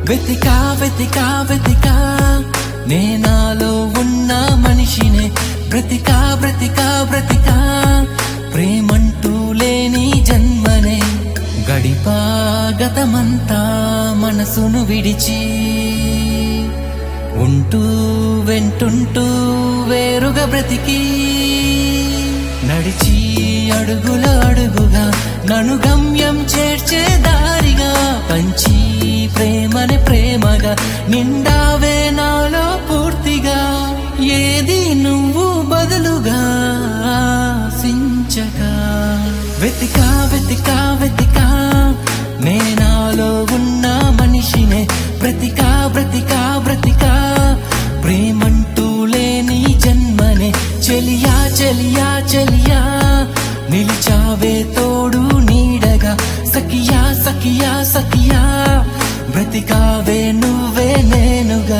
వెతికా వెతికా వెతికా నేనాలో ఉన్న మనిషినే బ్రతికా బ్రతికా బ్రతికా ప్రేమంటూ లేని జన్మనే గడిపా గతమంతా మనసును విడిచి ఉంటూ వెంటుంటూ వేరుగా బ్రతికి నడిచి అడుగుల అడుగుగా నను గమ్యం చేర్చే దారిగా పంచి ప్రేమని ప్రేమగా నిండావే నాలో పూర్తిగా ఏది నువ్వు బదులుగా సించగా వెతికా వెతికా వెతికా నేనాలో ఉన్న మనిషినే బ్రతికా బ్రతికా బ్రతికా ప్రేమంటూ లేని జన్మనే చెలియా చెలియా చెలియా నిలిచావే తోడు నీడగా సఖియా సఖియా సఖియా బ్రతికావే నువ్వే నేనుగా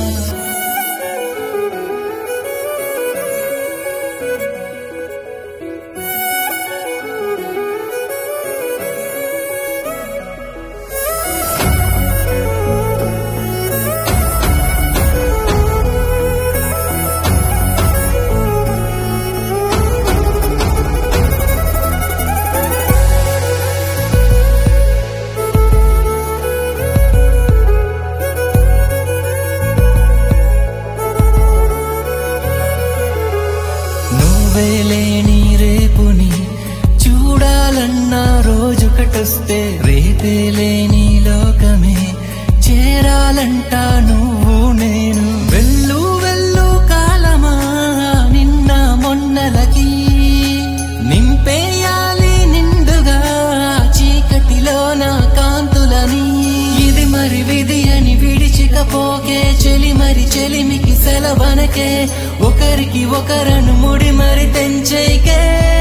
నువ్వే లేని రేపుని చూడాలన్న రోజు కటొస్తే రేపే లేని లోకమే చేరాలంట నువ్వు నేను వెళ్ళు వెళ్ళు కాలమా నిన్న మొన్నలకి నింపేయాలి నిండుగా చీకటిలో నా కాంతులని ఇది మరి విధి అని విడిచికపోకే చెలి మరి చెలిమికి సెలవనకే ఒకరికి ఒకరను ముడి మరి తెంచేకే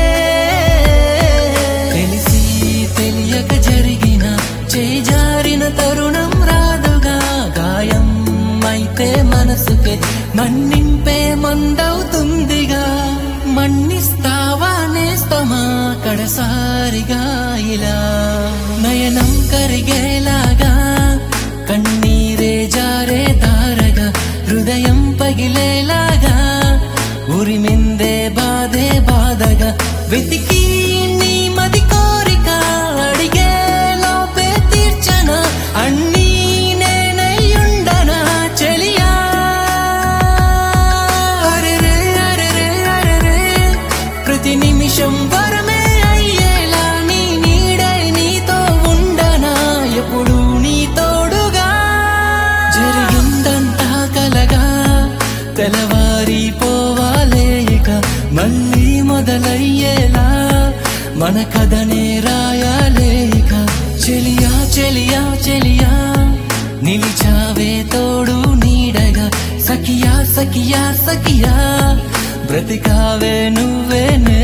తెలిసి తెలియక జరిగిన చేజారిన తరుణం రాదుగా గాయం అయితే మనసుకే మన్నింపే మందవుతుందిగా మన్నిస్తావా నేస్తమా కడసారిగా ఇలా నయనం కరిగేలాగా కన్నీరే జారే దారగా హృదయం పగిలేలాగా ఉరిమిందే బాధే బాధగా వెతికి నీ మది కోరిక అడిగే లోపే తీర్చన అన్నీ నేనయ్యుండనా చెలియా అరెరే అరెరే అరెరే ప్రతి నిమిషం వరమే అయ్యేలా నీ నీడై నీతో ఉండనా ఎప్పుడు నీ తోడుగా జరిగిందంతా కలగా తెలవారి పోవాలే ఇక మళ్ళీ మొదలయ్యేలా మన కథనే రాయాలే ఇక చెలియా చెలియా చెలియా నిలిచావే తోడు నీడగా సఖియా సఖియా సఖియా బ్రతికావే నువ్వే నే